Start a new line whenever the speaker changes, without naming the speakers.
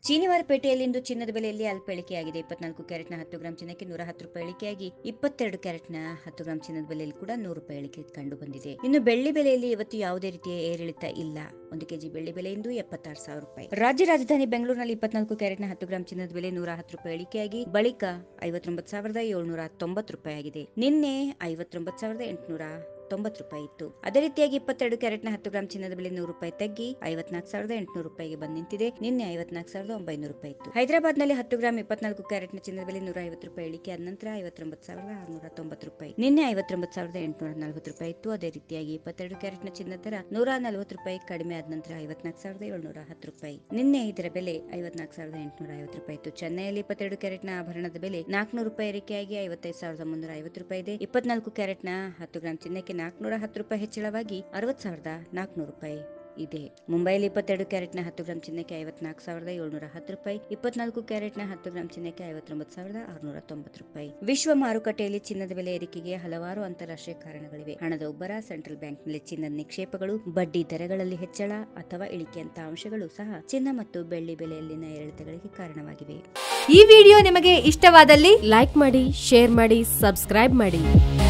ಶನಿವಾರಪೇಟೆಯಲ್ಲಿಂದು ಚಿನ್ನದ ಬೆಲೆಯಲ್ಲಿ ಅಲ್ಪ ಇಳಿಕೆಯಾಗಿದೆ ಇಪ್ಪತ್ನಾಲ್ಕು ಕ್ಯಾರೆಟ್ನ ಹತ್ತು ಗ್ರಾಂ ಚಿನ್ನಕ್ಕೆ ನೂರ ಹತ್ತು ರೂಪಾಯಿ ಇಳಿಕೆಯಾಗಿ ಇಪ್ಪತ್ತೆರಡು ಕ್ಯಾರೆಟ್ನ ಹತ್ತು ಗ್ರಾಂ ಚಿನ್ನದ ಬೆಲೆಯಲ್ಲಿ ಕೂಡ ನೂರು ರೂಪಾಯಿ ಇಳಿಕೆ ಕಂಡು ಬಂದಿದೆ ಇನ್ನು ಬೆಳ್ಳಿ ಬೆಲೆಯಲ್ಲಿ ಇವತ್ತು ಯಾವುದೇ ರೀತಿಯ ಏರಿಳಿತ ಇಲ್ಲ ಒಂದು ಕೆಜಿ ಬೆಳ್ಳಿ ಬೆಲೆ ಇಂದು ಎಪ್ಪತ್ತಾರು ಸಾವಿರ ರೂಪಾಯಿ ರಾಜ್ಯ ರಾಜಧಾನಿ ಬೆಂಗಳೂರಿನಲ್ಲಿ ಇಪ್ಪತ್ನಾಲ್ಕು ಕ್ಯಾರೆಟ್ನ ಹತ್ತು ಗ್ರಾಂ ಚಿನ್ನದ ಬೆಲೆ ನೂರ ಹತ್ತು ರೂಪಾಯಿ ಇಳಿಕೆಯಾಗಿ ಬಳಿಕ ಐವತ್ತೊಂಬತ್ತು ಸಾವಿರದ ಏಳ್ನೂರ ತೊಂಬತ್ತು ರೂಪಾಯಿ ಆಗಿದೆ ನಿನ್ನೆ ಐವತ್ತೊಂಬತ್ತು ಸಾವಿರದ ಎಂಟುನೂರ ತೊಂಬತ್ತು ರೂಪಾಯಿ ಇತ್ತು ಅದೇ ರೀತಿಯಾಗಿ ಇಪ್ಪತ್ತೆರಡು ಕ್ಯಾರೆಟ್ನ ಹತ್ತು ಗ್ರಾಂ ಚಿನ್ನದ ಬೆಲೆ ನೂರು ರೂಪಾಯಿ ತಗ್ಗಿ ಐವತ್ನಾಲ್ಕು ಸಾವಿರದ ಎಂಟುನೂರು ರೂಪಾಯಿಗೆ ಬಂದು ನಿಂತಿದೆ ನಿನ್ನೆ ಐವತ್ನಾಲ್ಕು ಸಾವಿರದ ಒಂಬೈನೂರು ರೂಪಾಯಿ ಇತ್ತು ಹೈದರಾಬಾದ್ ನಲ್ಲಿ ಹತ್ತು ಗ್ರಾಂ ಇಪ್ಪತ್ನಾಲ್ಕು ಕ್ಯಾರೆಟ್ನ ಚಿನ್ನದ ಬೆಲೆ ನೂರ ಐವತ್ತು ರೂಪಾಯಿ ಇಳಿಕೆ ಆದ ನಂತರ ಐವತ್ತೊಂಬತ್ತು ಸಾವಿರದ ಆರುನೂರ ತೊಂಬತ್ತು ರೂಪಾಯಿ ನಿನ್ನೆ ಐವತ್ತೊಂಬತ್ತು ಸಾವಿರದ ಎಂಟುನೂರ ನಲವತ್ತು ರೂಪಾಯಿ ಇತ್ತು ಅದೇ ರೀತಿಯಾಗಿ ಇಪ್ಪತ್ತೆರಡು ಕ್ಯಾರೆಟ್ನ ಚಿನ್ನದ ದರ ನೂರ ನಲವತ್ತು ರೂಪಾಯಿ ಕಡಿಮೆ ಆದ ನಂತರ ಐವತ್ನಾಲ್ಕು ಸಾವಿರದ ಏಳ್ನೂರ ಹತ್ತು ರೂಪಾಯಿ ನಿನ್ನೆ ಇದರ ಬೆಲೆ ಐವತ್ನಾಲ್ಕು ಸಾವಿರದ ಎಂಟುನೂರ ಐವತ್ತು ರೂಪಾಯಿ ಇತ್ತು ಚೆನ್ನೈಯಲ್ಲಿ ಇಪ್ಪತ್ತೆರಡು ಕ್ಯಾರೆಟ್ನ ಆಭರಣದ ಬೆಲೆ ನಾಲ್ಕುನೂರು ರೂಪಾಯಿ ಏರಿಕೆಯಾಗಿ ಐವತ್ತೈದು ಸಾವಿರದ ಮುನ್ನೂರ ಐವತ್ತು ರೂಪಾಯಿ ಇದೆ ಇಪ್ಪತ್ನಾಲ್ಕು ಕ್ಯಾರೆಟ್ನ ಹತ್ತು ಗ್ರಾಂ ಚಿನ್ನಕ್ಕೆ ನಾಲ್ಕುನೂರ ಹತ್ತು ರೂಪಾಯಿ ಹೆಚ್ಚಳವಾಗಿ ಅರವತ್ತು ಸಾವಿರದ ನಾಲ್ಕುನೂರು ರೂಪಾಯಿ ಇದೆ ಮುಂಬೈಯಲ್ಲಿ ಇಪ್ಪತ್ತೆರಡು ಕ್ಯಾರೆಟ್ನ ಹತ್ತು ಗ್ರಾಂ ಚಿನ್ನಕ್ಕೆ ಐವತ್ನಾಲ್ಕು ಸಾವಿರದ ಏಳ್ನೂರ ಹತ್ತು ರೂಪಾಯಿ ಇಪ್ಪತ್ನಾಲ್ಕು ಕ್ಯಾರೆಟ್ನ ಹತ್ತು ಗ್ರಾಂ ಚಿನ್ನಕ್ಕೆ ಐವತ್ತೊಂಬತ್ತು ಸಾವಿರದ ಆರುನೂರ ತೊಂಬತ್ತು ರೂಪಾಯಿ ವಿಶ್ವ ಮಾರುಕಟ್ಟೆಯಲ್ಲಿ ಚಿನ್ನದ ಬೆಲೆ ಏರಿಕೆಗೆ ಹಲವಾರು ಅಂತಾರಾಷ್ಟ್ರೀಯ ಕಾರಣಗಳಿವೆ ಹಣದ ಉಬ್ಬರ ಸೆಂಟ್ರಲ್ ಬ್ಯಾಂಕ್ನಲ್ಲಿ ಚಿನ್ನದ ನಿಕ್ಷೇಪಗಳು ಬಡ್ಡಿ ದರಗಳಲ್ಲಿ ಹೆಚ್ಚಳ ಅಥವಾ ಇಳಿಕೆಯಂತ ಅಂಶಗಳು ಸಹ ಚಿನ್ನ ಮತ್ತು ಬೆಳ್ಳಿ ಬೆಲೆಯಲ್ಲಿನ ಏರಿಳಿತಗಳಿಗೆ ಕಾರಣವಾಗಿವೆ
ಈ ವಿಡಿಯೋ ನಿಮಗೆ ಇಷ್ಟವಾದಲ್ಲಿ ಲೈಕ್ ಮಾಡಿ ಶೇರ್ ಮಾಡಿ ಸಬ್ಸ್ಕ್ರೈಬ್ ಮಾಡಿ